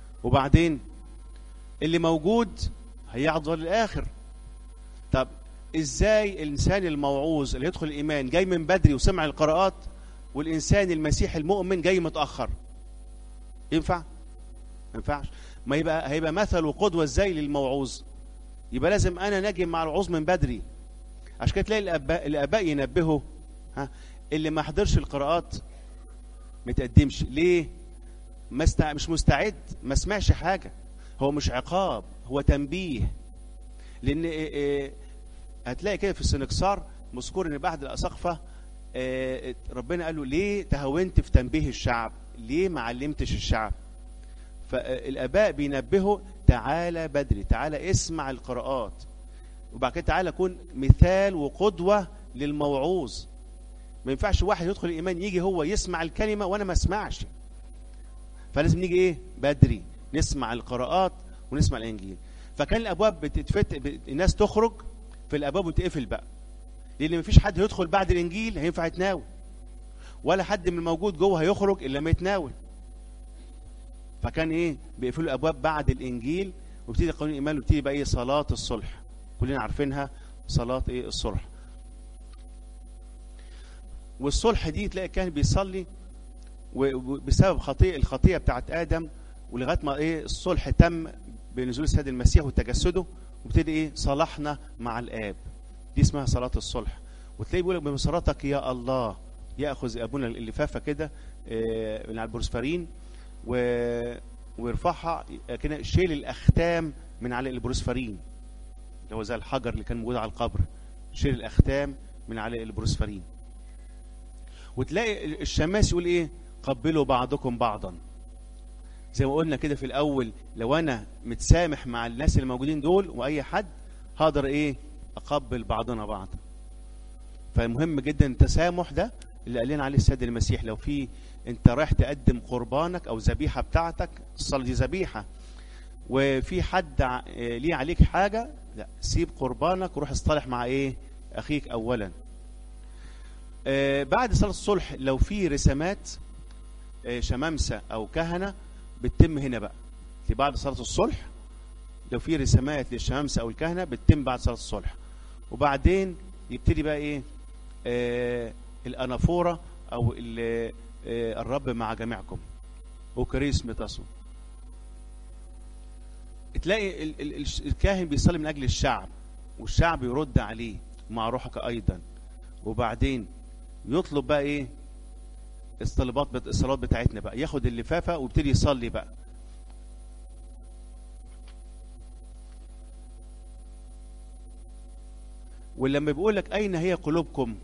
وبعدين اللي موجود هيحضر للاخر طب ازاي الانسان الموعوظ اللي يدخل الايمان جاي من بدري وسمع القراءات والانسان المسيح المؤمن جاي متاخر ينفع ما ينفعش ما يبقى هيبقى مثل وقدوه ازاي للموعوظ يبقى لازم انا نجم مع الوعوظ من بدري عشان كده تلاقي الاباء الاباء ينبهوا ها اللي ما حضرش القراءات ما تقدمش ليه مستع... مش مستعد ما سمعش حاجه هو مش عقاب هو تنبيه لان إيه إيه هتلاقي كده في السنكسار مذكور ان بعد الاساقفه إيه ربنا قال له ليه تهاونت في تنبيه الشعب ليه ما علمتش الشعب فالاباء بينبهوا تعالى بدري تعالى اسمع القراءات وبعد كده تعالى كون مثال وقدوه للموعوظ ما ينفعش واحد يدخل الايمان يجي هو يسمع الكلمه وانا ما اسمعش فلازم نيجي ايه بدري نسمع القراءات ونسمع الانجيل فكان الابواب بتتفتح الناس تخرج في الابواب وتقفل بقى لان مفيش حد هيدخل بعد الانجيل هينفع يتناول ولا حد من الموجود جوه هيخرج الا ما يتناول فكان ايه بيقفلوا الابواب بعد الانجيل وابتدي قانون الايمان وابتدي بقى ايه صلاه الصلح كلنا عارفينها صلاه ايه الصلح والصلح دي تلاقي كان بيصلي وبسبب خطيئه الخطيئه بتاعت ادم ولغايه ما ايه الصلح تم بنزول السيد المسيح وتجسده وابتدي ايه صلحنا مع الاب دي اسمها صلاه الصلح وتلاقي بيقول لك بمسارتك يا الله ياخذ ابونا اللفافه كده من على البروسفرين و... ويرفعها كده شيل الاختام من على البروسفرين اللي هو زي الحجر اللي كان موجود على القبر شيل الاختام من على البروسفرين وتلاقي الشماس يقول ايه قبلوا بعضكم بعضا زي ما قلنا كده في الاول لو انا متسامح مع الناس اللي موجودين دول واي حد هقدر ايه اقبل بعضنا بعض فمهم جدا التسامح ده اللي قال لنا عليه السيد المسيح لو في انت رايح تقدم قربانك او ذبيحه بتاعتك الصلاه دي ذبيحه وفي حد ليه عليك حاجه لا سيب قربانك وروح اصطلح مع ايه اخيك اولا آه بعد صلاه الصلح لو في رسامات آه شمامسه او كهنه بتتم هنا بقى في بعد صلاه الصلح لو في رسامات للشمامسه او الكهنه بتتم بعد صلاه الصلح وبعدين يبتدي بقى ايه آه الانافوره او آه الرب مع جميعكم اوكريس ميتاسو تلاقي ال ال ال الكاهن بيصلي من اجل الشعب والشعب يرد عليه مع روحك ايضا وبعدين يطلب بقى ايه الطلبات بت... الصلاه بتاعتنا بقى ياخد اللفافه ويبتدي يصلي بقى ولما بيقول لك اين هي قلوبكم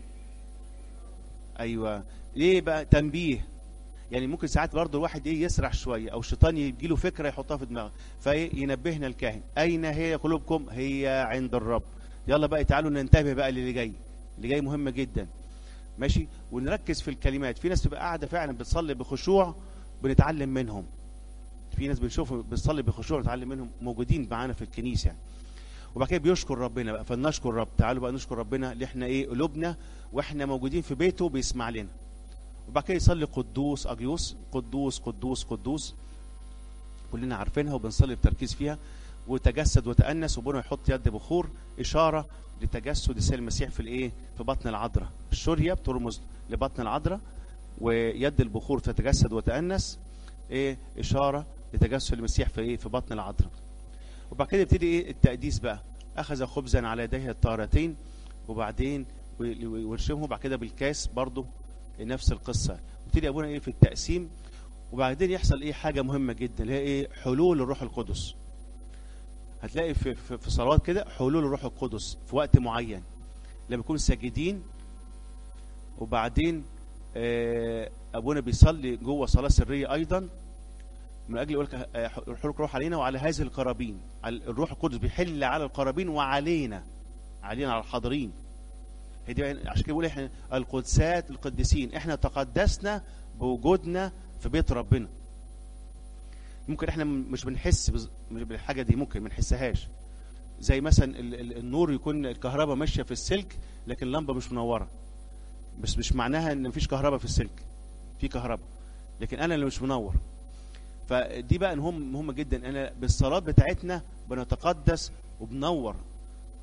ايوه ليه بقى تنبيه يعني ممكن ساعات برضه الواحد ايه يسرح شويه او الشيطان يجي له فكره يحطها في دماغه فينبهنا الكاهن اين هي قلوبكم هي عند الرب يلا بقى تعالوا ننتبه بقى للي جاي اللي جاي مهم جدا ماشي ونركز في الكلمات في ناس تبقى قاعده فعلا بتصلي بخشوع بنتعلم منهم في ناس بنشوفهم بتصلي بخشوع نتعلم منهم موجودين معانا في الكنيسه يعني. وبعد كده بيشكر ربنا بقى فلنشكر الرب تعالوا بقى نشكر ربنا اللي احنا ايه قلوبنا واحنا موجودين في بيته بيسمع لنا وبعد كده يصلي قدوس اجيوس قدوس قدوس قدوس كلنا عارفينها وبنصلي بتركيز فيها وتجسد وتأنس وبنا يحط يد بخور إشارة لتجسد السيد المسيح في الإيه؟ في بطن العذراء. الشورية بترمز لبطن العذراء ويد البخور تتجسد وتأنس إيه؟ إشارة لتجسد المسيح في إيه؟ في بطن العذراء. وبعد كده يبتدي إيه؟ التقديس بقى. أخذ خبزا على يديه الطهارتين وبعدين ويرشمه بعد كده بالكاس برضه نفس القصة. يبتدي أبونا إيه في التقسيم وبعدين يحصل إيه حاجة مهمة جدا اللي هي إيه؟ حلول الروح القدس. هتلاقي في في, في صلوات كده حلول الروح القدس في وقت معين لما يكون ساجدين وبعدين آه ابونا بيصلي جوه صلاه سريه ايضا من اجل يقول لك حلول روح علينا وعلى هذه القرابين الروح القدس بيحل على القرابين وعلينا علينا على الحاضرين هي دي عشان كده بيقول احنا القدسات القديسين احنا تقدسنا بوجودنا في بيت ربنا ممكن احنا مش بنحس بالحاجه دي ممكن ما نحسهاش زي مثلا النور يكون الكهرباء ماشيه في السلك لكن اللمبه مش منوره بس مش معناها ان مفيش كهرباء في السلك في كهرباء لكن انا اللي مش منور فدي بقى مهم مهمه جدا انا بالصلاه بتاعتنا بنتقدس وبنور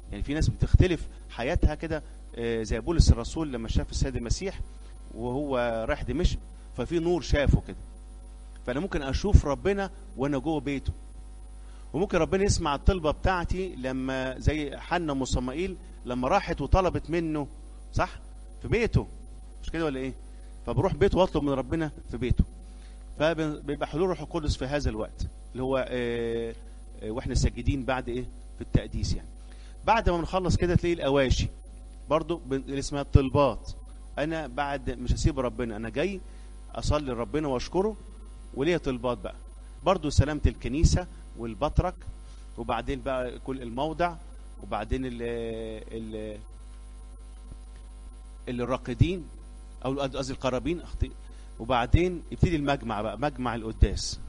يعني في ناس بتختلف حياتها كده آه، زي بولس الرسول لما شاف السيد المسيح وهو رايح دمشق ففي نور شافه كده فانا ممكن اشوف ربنا وانا جوه بيته وممكن ربنا يسمع الطلبه بتاعتي لما زي حنا وصمائيل لما راحت وطلبت منه صح في بيته مش كده ولا ايه فبروح بيته واطلب من ربنا في بيته فبيبقى حلول روح القدس في هذا الوقت اللي هو آه، آه، واحنا ساجدين بعد ايه في التقديس يعني بعد ما بنخلص كده تلاقي الاواشي برضو بن- اللي اسمها الطلبات انا بعد مش هسيب ربنا انا جاي اصلي لربنا واشكره وليا طلبات بقى برضو سلامة الكنيسة والبطرك وبعدين بقى كل الموضع وبعدين ال ال الراقدين او قصدي القرابين اخطي وبعدين يبتدي المجمع بقى مجمع القداس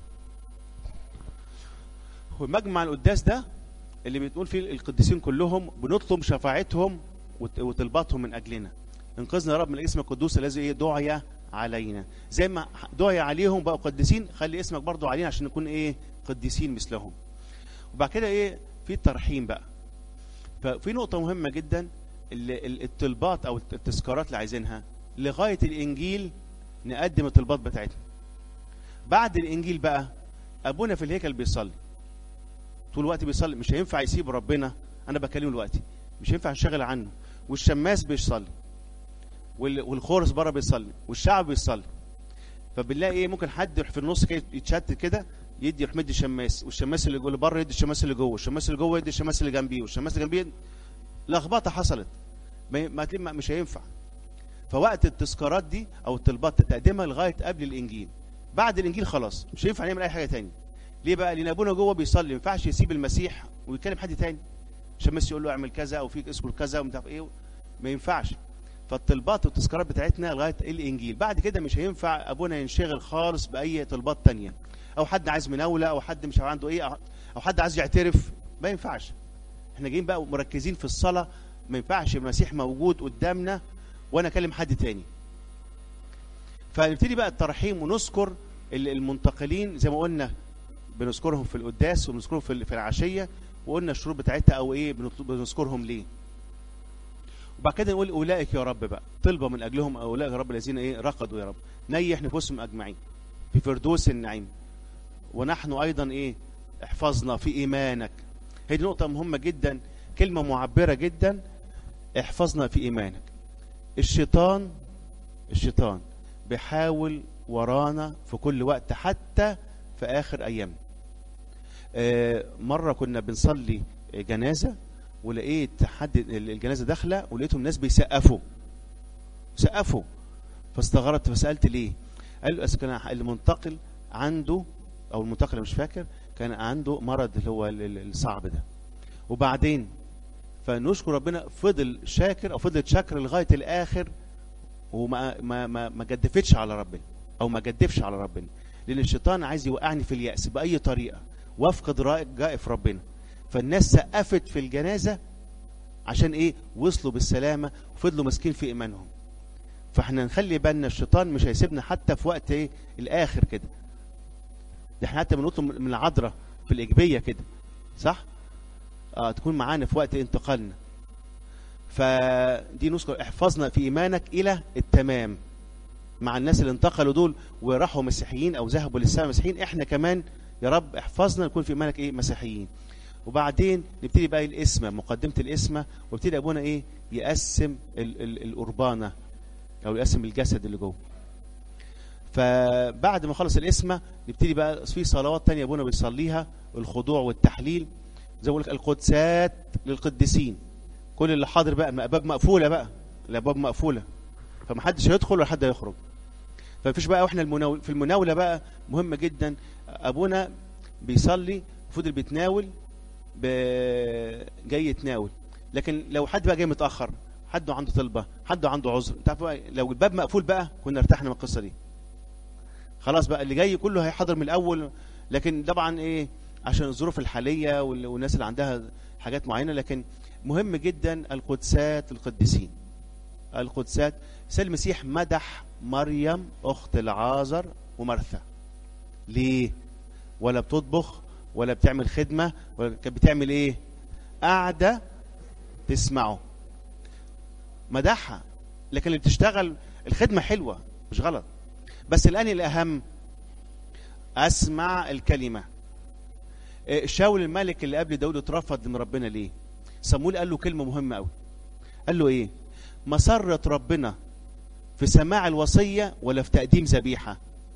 ومجمع القداس ده اللي بتقول فيه القديسين كلهم بنطلب شفاعتهم وت- وطلباتهم من اجلنا انقذنا يا رب من الاسم القدوس الذي إيه؟ دعي علينا زي ما دعي عليهم بقوا قديسين خلي اسمك برضو علينا عشان نكون ايه قديسين مثلهم وبعد كده ايه في الترحيم بقى ففي نقطة مهمة جدا ال- ال- الطلبات او التذكارات اللي عايزينها لغاية الانجيل نقدم الطلبات بتاعتنا بعد الانجيل بقى ابونا في الهيكل بيصلي طول الوقت بيصلي مش هينفع يسيب ربنا انا بكلمه دلوقتي مش هينفع نشغل عنه والشماس بيصلي وال- والخورس بره بيصلي والشعب بيصلي فبنلاقي ايه ممكن حد يروح في النص كده يتشتت كده يدي يروح مدي شماس والشماس اللي جوه بره يدي الشماس اللي جوه والشماس اللي جوه يدي الشماس اللي جنبيه والشماس اللي جنبيه لخبطه حصلت ما ما تلم- مش هينفع فوقت التذكارات دي او الطلبات تقدمها لغايه قبل الانجيل بعد الانجيل خلاص مش هينفع نعمل اي حاجه تاني ليه بقى لان ابونا جوه بيصلي ما ينفعش يسيب المسيح ويكلم حد تاني الشماس يقول له اعمل كذا او فيك اذكر كذا ومش عارف ايه ما ينفعش فالطلبات والتذكارات بتاعتنا لغايه الانجيل بعد كده مش هينفع ابونا ينشغل خالص باي طلبات تانية او حد عايز مناوله او حد مش عنده ايه او حد عايز يعترف ما ينفعش احنا جايين بقى مركزين في الصلاه ما ينفعش المسيح موجود قدامنا وانا اكلم حد تاني فنبتدي بقى الترحيم ونذكر ال- المنتقلين زي ما قلنا بنذكرهم في القداس وبنذكرهم في ال- في العشيه وقلنا الشروط بتاعتها او ايه بنطلب- بنذكرهم ليه وبعد كده نقول اولئك يا رب بقى طلبه من اجلهم اولئك يا رب الذين ايه رقدوا يا رب نيح نفوسهم اجمعين في فردوس النعيم ونحن ايضا ايه احفظنا في ايمانك هي دي نقطه مهمه جدا كلمه معبره جدا احفظنا في ايمانك الشيطان الشيطان بيحاول ورانا في كل وقت حتى في اخر ايام آه، مره كنا بنصلي جنازه ولقيت حد الجنازه داخله ولقيتهم ناس بيسقفوا سقفوا فاستغربت فسالت ليه قال له أصل كان المنتقل عنده او المنتقل مش فاكر كان عنده مرض اللي هو ال- ال- الصعب ده وبعدين فنشكر ربنا فضل شاكر او فضلت شاكر لغايه الاخر وما ما ما ما جدفتش على ربنا او ما جدفش على ربنا لان الشيطان عايز يوقعني في الياس باي طريقه وافقد رجائي في ربنا فالناس سقفت في الجنازه عشان ايه وصلوا بالسلامه وفضلوا ماسكين في ايمانهم فاحنا نخلي بالنا الشيطان مش هيسيبنا حتى في وقت ايه الاخر كده ده احنا حتى بنطلب من العذراء في الايجابيه كده صح اه تكون معانا في وقت انتقالنا فدي نذكر احفظنا في ايمانك الى التمام مع الناس اللي انتقلوا دول وراحوا مسيحيين او ذهبوا للسماء مسيحيين احنا كمان يا رب احفظنا نكون في ايمانك ايه مسيحيين وبعدين نبتدي بقى الاسمه مقدمه الاسمه وابتدي ابونا ايه يقسم ال ال القربانه او يقسم الجسد اللي جوه فبعد ما خلص الاسمه نبتدي بقى في صلوات تانية ابونا بيصليها الخضوع والتحليل زي ما بقول لك القدسات للقديسين كل اللي حاضر بقى الابواب مقفوله بقى الابواب مقفوله فمحدش هيدخل ولا حد هيخرج فمفيش بقى واحنا المناول في المناوله بقى مهمه جدا ابونا بيصلي فضل بيتناول ب... جاي يتناول لكن لو حد بقى جاي متاخر حد عنده طلبه حد عنده عذر انت عارف بقى لو الباب مقفول بقى كنا ارتحنا من القصه دي خلاص بقى اللي جاي كله هيحضر من الاول لكن طبعا ايه عشان الظروف الحاليه وال- والناس اللي عندها حاجات معينه لكن مهم جدا القدسات القديسين القدسات سيد المسيح مدح مريم اخت العازر ومرثا ليه ولا بتطبخ ولا بتعمل خدمه ولا كانت بتعمل ايه قاعده تسمعه مدحها لكن اللي بتشتغل الخدمة حلوة مش غلط بس الآن الأهم أسمع الكلمة إيه، شاول الملك اللي قبل داود اترفض من ربنا ليه صمويل قال له كلمة مهمة قوي قال له ايه مسرة ربنا في سماع الوصية ولا في تقديم ذبيحة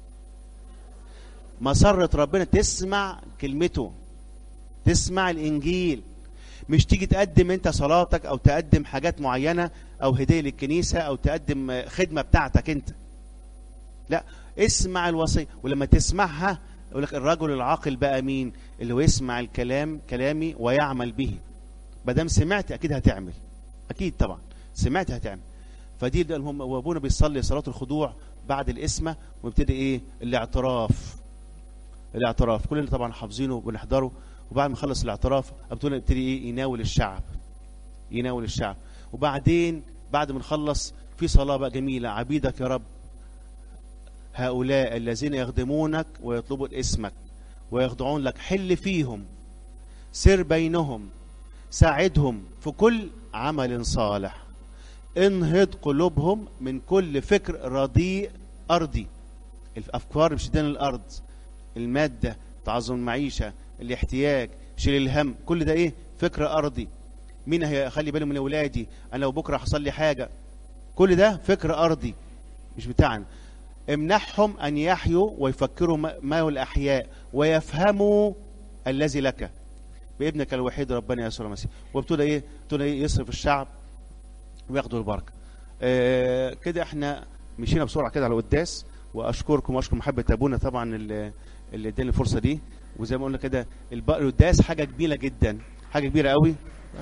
مسرة ربنا تسمع كلمته تسمع الإنجيل مش تيجي تقدم انت صلاتك او تقدم حاجات معينة او هدية للكنيسة او تقدم خدمة بتاعتك انت لا اسمع الوصية ولما تسمعها يقول لك الرجل العاقل بقى مين اللي هو يسمع الكلام كلامي ويعمل به ما دام سمعت اكيد هتعمل اكيد طبعا سمعت هتعمل فدي ده هم وابونا بيصلي صلاه الخضوع بعد الاسمه ويبتدي ايه الاعتراف الاعتراف كلنا طبعا حافظينه وبنحضره وبعد ما يخلص الاعتراف ابونا يبتدي ايه يناول الشعب يناول الشعب وبعدين بعد ما نخلص في صلاه بقى جميله عبيدك يا رب هؤلاء الذين يخدمونك ويطلبون اسمك ويخضعون لك حل فيهم سر بينهم ساعدهم في كل عمل صالح انهض قلوبهم من كل فكر رديء أرضي الأفكار مش دين الأرض المادة تعظم المعيشة الاحتياج شيل الهم كل ده ايه فكر أرضي مين هيخلي باله من أولادي أنا لو بكرة حصل لي حاجة كل ده فكر أرضي مش بتاعنا امنحهم أن يحيوا ويفكروا ما هو الأحياء ويفهموا الذي لك بابنك الوحيد ربنا يسوع المسيح وابتدى ايه ابتدى إيه يصرف الشعب وياخدوا البركه آه كده احنا مشينا بسرعه كده على القداس واشكركم واشكر محبه ابونا طبعا اللي اللي اداني الفرصه دي وزي ما قلنا كده القداس حاجه جميله جدا حاجه كبيره قوي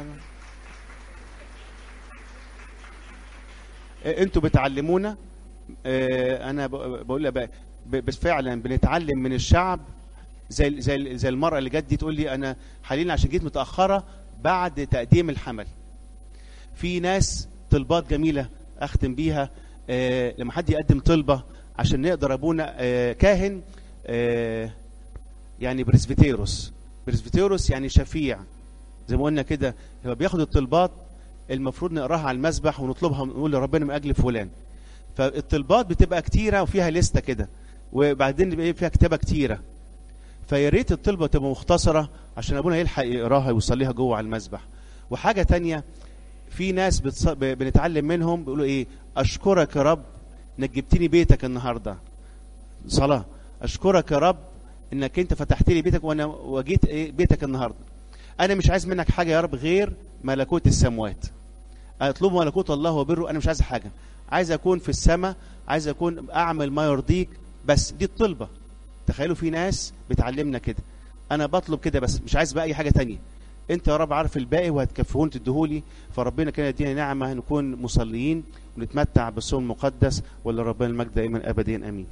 آه انتوا بتعلمونا آه انا بقول بقى بس فعلا بنتعلم من الشعب زي زي زي المرأة اللي جت دي تقول لي أنا حاليا عشان جيت متأخرة بعد تقديم الحمل. في ناس طلبات جميلة أختم بيها آه لما حد يقدم طلبة عشان نقدر أبونا آه كاهن آه يعني بريسبيتيروس بريسبيتيروس يعني شفيع زي ما قلنا كده هو بياخد الطلبات المفروض نقراها على المسبح ونطلبها ونقول لربنا من أجل فلان. فالطلبات بتبقى كتيرة وفيها لستة كده وبعدين بيبقى فيها كتابة كتيرة فيا ريت الطلبه تبقى مختصره عشان ابونا يلحق يقراها ويصليها جوه على المسبح وحاجه تانية في ناس بتص... بنتعلم منهم بيقولوا ايه اشكرك يا رب انك جبتني بيتك النهارده صلاه اشكرك يا رب انك انت فتحت لي بيتك وانا وجيت إيه بيتك النهارده انا مش عايز منك حاجه يا رب غير ملكوت السموات اطلب ملكوت الله وبره انا مش عايز حاجه عايز اكون في السماء عايز اكون اعمل ما يرضيك بس دي الطلبه تخيلوا في ناس بتعلمنا كده انا بطلب كده بس مش عايز بقى اي حاجه تانية انت يا رب عارف الباقي وهتكفهون تديهولي فربنا كان يدينا نعمه نكون مصليين ونتمتع بالصوم المقدس ولربنا المجد دائما ابديا امين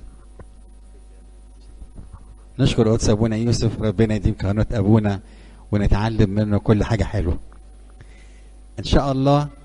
نشكر قدس ابونا يوسف ربنا يديم كهنوت ابونا ونتعلم منه كل حاجه حلوه ان شاء الله